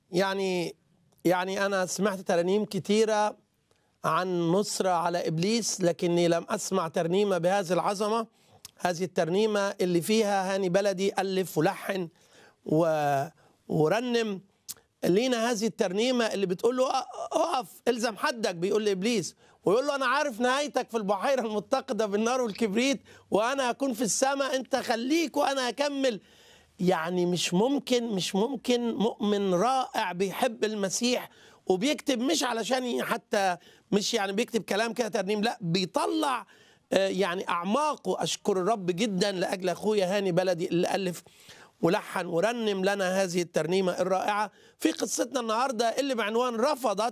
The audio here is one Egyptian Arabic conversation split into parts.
يعني يعني أنا سمعت ترانيم كتيرة عن نصرة على إبليس لكني لم أسمع ترنيمة بهذه العظمة هذه الترنيمة اللي فيها هاني بلدي ألف ولحن و... ورنم لينا هذه الترنيمة اللي بتقول له اقف الزم حدك بيقول لإبليس ويقول له أنا عارف نهايتك في البحيرة المتقدة بالنار والكبريت وأنا هكون في السماء أنت خليك وأنا هكمل يعني مش ممكن مش ممكن مؤمن رائع بيحب المسيح وبيكتب مش علشان حتى مش يعني بيكتب كلام كده ترنيم لا بيطلع يعني اعماقه اشكر الرب جدا لاجل اخويا هاني بلدي اللي الف ولحن ورنم لنا هذه الترنيمه الرائعه في قصتنا النهارده اللي بعنوان رفضت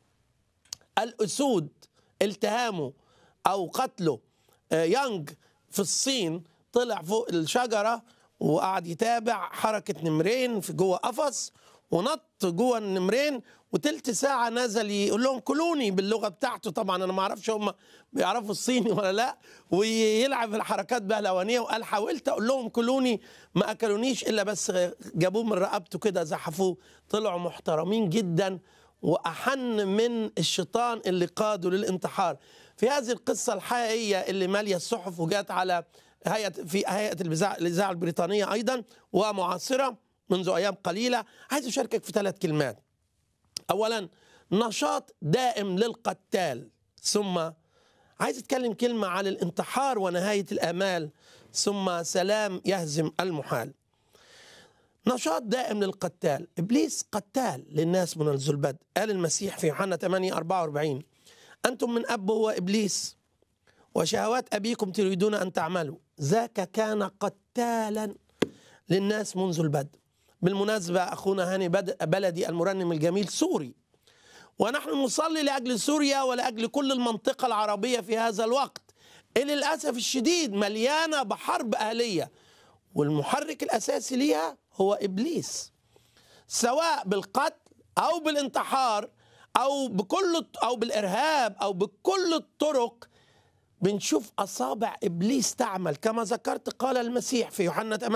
الاسود التهامه او قتله يانج في الصين طلع فوق الشجره وقعد يتابع حركه نمرين في جوه قفص ونط جوه النمرين وتلت ساعة نزل يقول لهم كلوني باللغة بتاعته طبعا أنا ما أعرفش هم بيعرفوا الصيني ولا لا ويلعب الحركات بهلوانية وقال حاولت أقول لهم كلوني ما أكلونيش إلا بس جابوه من رقبته كده زحفوه طلعوا محترمين جدا وأحن من الشيطان اللي قاده للانتحار في هذه القصة الحقيقية اللي مالية الصحف وجات على هيئة في هيئة الإذاعة البريطانية أيضا ومعاصرة منذ أيام قليلة عايز أشاركك في ثلاث كلمات اولا نشاط دائم للقتال ثم عايز اتكلم كلمه عن الانتحار ونهايه الامال ثم سلام يهزم المحال نشاط دائم للقتال ابليس قتال للناس منذ البدء قال المسيح في يوحنا 8 44 انتم من اب هو ابليس وشهوات ابيكم تريدون ان تعملوا ذاك كان قتالا للناس منذ البدء بالمناسبة أخونا هاني بلدي المرنم الجميل سوري ونحن نصلي لأجل سوريا ولأجل كل المنطقة العربية في هذا الوقت اللي للأسف الشديد مليانة بحرب أهلية والمحرك الأساسي ليها هو إبليس سواء بالقتل أو بالانتحار أو بكل أو بالإرهاب أو بكل الطرق بنشوف أصابع إبليس تعمل كما ذكرت قال المسيح في يوحنا